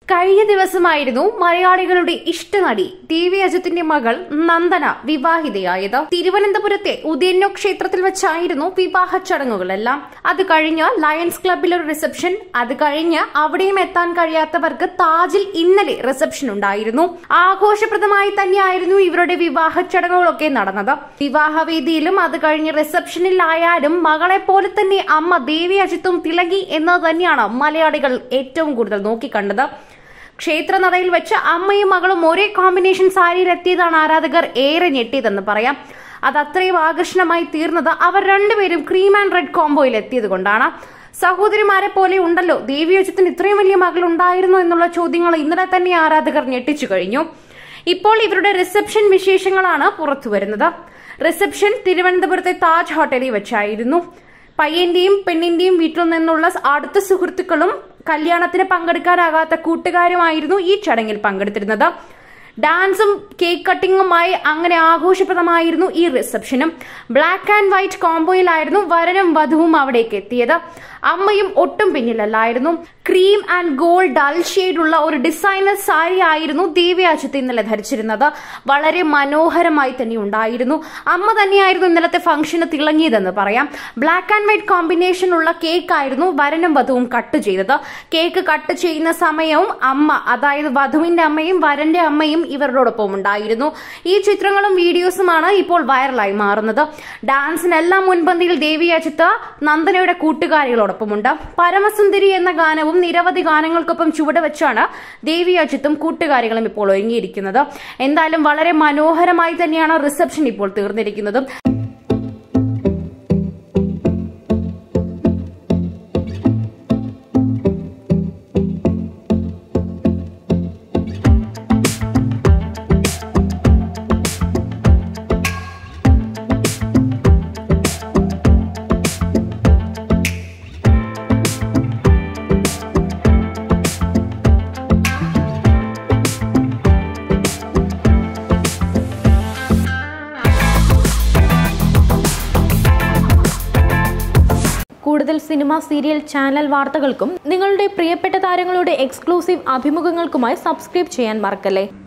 കഴിഞ്ഞ ദിവസമായിരുന്നു മലയാളികളുടെ ഇഷ്ടനടി ടി വി അജിത്തിന്റെ മകൾ നന്ദന വിവാഹിതയായത് തിരുവനന്തപുരത്തെ ഉദയന്നോ ക്ഷേത്രത്തിൽ വെച്ചായിരുന്നു വിവാഹ ചടങ്ങുകളെല്ലാം അത് കഴിഞ്ഞ് ലയൺസ് ക്ലബിൽ ഒരു റിസപ്ഷൻ അത് കഴിഞ്ഞ് അവിടെയും എത്താൻ കഴിയാത്തവർക്ക് താജിൽ ഇന്നലെ റിസപ്ഷൻ ഉണ്ടായിരുന്നു ആഘോഷപ്രദമായി തന്നെയായിരുന്നു ഇവരുടെ വിവാഹ ചടങ്ങുകളൊക്കെ നടന്നത് വിവാഹവേദിയിലും അത് കഴിഞ്ഞ് റിസപ്ഷനിലായാലും മകളെ പോലെ തന്നെ അമ്മ ദേവി അജിത്തും തിളങ്ങി എന്നത് തന്നെയാണ് മലയാളികൾ ഏറ്റവും കൂടുതൽ നോക്കിക്കണ്ടത് ക്ഷേത്രനടയിൽ വെച്ച് അമ്മയും മകളും ഒരേ കോമ്പിനേഷൻ സാരിയിൽ എത്തിയതാണ് ആരാധകർ ഏറെ ഞെട്ടിയതെന്ന് പറയാം അത് അത്രയും ആകർഷണമായി തീർന്നത് അവർ രണ്ടുപേരും ക്രീം ആൻഡ് റെഡ് കോംബോയിൽ എത്തിയത് കൊണ്ടാണ് സഹോദരിമാരെ പോലെ ഉണ്ടല്ലോ ദേവിയോചത്തിന് ഇത്രയും വലിയ മകൾ ഉണ്ടായിരുന്നു എന്നുള്ള ചോദ്യങ്ങൾ ഇന്നലെ തന്നെ ആരാധകർ ഞെട്ടിച്ചു കഴിഞ്ഞു ഇപ്പോൾ ഇവരുടെ റിസപ്ഷൻ വിശേഷങ്ങളാണ് പുറത്തുവരുന്നത് റിസപ്ഷൻ തിരുവനന്തപുരത്തെ താജ് ഹോട്ടലിൽ വെച്ചായിരുന്നു പയ്യന്റെയും പെണ്ണിന്റെയും വീട്ടിൽ നിന്നുള്ള അടുത്ത സുഹൃത്തുക്കളും കല്യാണത്തിന് പങ്കെടുക്കാനാകാത്ത കൂട്ടുകാരുമായിരുന്നു ഈ ചടങ്ങിൽ പങ്കെടുത്തിരുന്നത് ഡാൻസും കേക്ക് കട്ടിങ്ങുമായി അങ്ങനെ ആഘോഷപ്രദമായിരുന്നു ഈ റിസപ്ഷനും ബ്ലാക്ക് ആൻഡ് വൈറ്റ് കോംബോയിലായിരുന്നു വരനും വധുവും അവിടേക്ക് എത്തിയത് അമ്മയും ഒട്ടും പിന്നിലല്ലായിരുന്നു ക്രീം ആൻഡ് ഗോൾഡ് ഡൾ ഷെയ്ഡുള്ള ഒരു ഡിസൈനർ സാരി ആയിരുന്നു ദേവ്യാജത്ത് ഇന്നലെ ധരിച്ചിരുന്നത് വളരെ മനോഹരമായി തന്നെ ഉണ്ടായിരുന്നു അമ്മ തന്നെയായിരുന്നു ഇന്നലത്തെ ഫംഗ്ഷന് തിളങ്ങിയതെന്ന് പറയാം ബ്ലാക്ക് ആൻഡ് വൈറ്റ് കോമ്പിനേഷൻ ഉള്ള കേക്ക് ആയിരുന്നു വരനും വധുവും കട്ട് ചെയ്തത് കേക്ക് കട്ട് ചെയ്യുന്ന സമയവും അമ്മ അതായത് വധുവിന്റെ അമ്മയും വരന്റെ അമ്മയും ഇവരോടൊപ്പം ഉണ്ടായിരുന്നു ഈ ചിത്രങ്ങളും വീഡിയോസുമാണ് ഇപ്പോൾ വൈറലായി മാറുന്നത് ഡാൻസിനെല്ലാം മുൻപന്തിയിൽ ദേവിയാച്ചിത്ത് നന്ദനയുടെ കൂട്ടുകാരികളോടൊപ്പമുണ്ട് പരമസുന്ദരി എന്ന ഗാനവും നിരവധി ഗാനങ്ങൾക്കൊപ്പം ചുവടുവെച്ചാണ് ദേവിയാച്ചിത്തും കൂട്ടുകാരികളും ഇപ്പോൾ ഒരുങ്ങിയിരിക്കുന്നത് എന്തായാലും വളരെ മനോഹരമായി തന്നെയാണ് റിസപ്ഷൻ ഇപ്പോൾ തീർന്നിരിക്കുന്നത് കൂടുതൽ സിനിമ സീരിയൽ ചാനൽ വാർത്തകൾക്കും നിങ്ങളുടെ പ്രിയപ്പെട്ട താരങ്ങളുടെ എക്സ്ക്ലൂസീവ് അഭിമുഖങ്ങൾക്കുമായി സബ്സ്ക്രൈബ് ചെയ്യാൻ മറക്കല്ലേ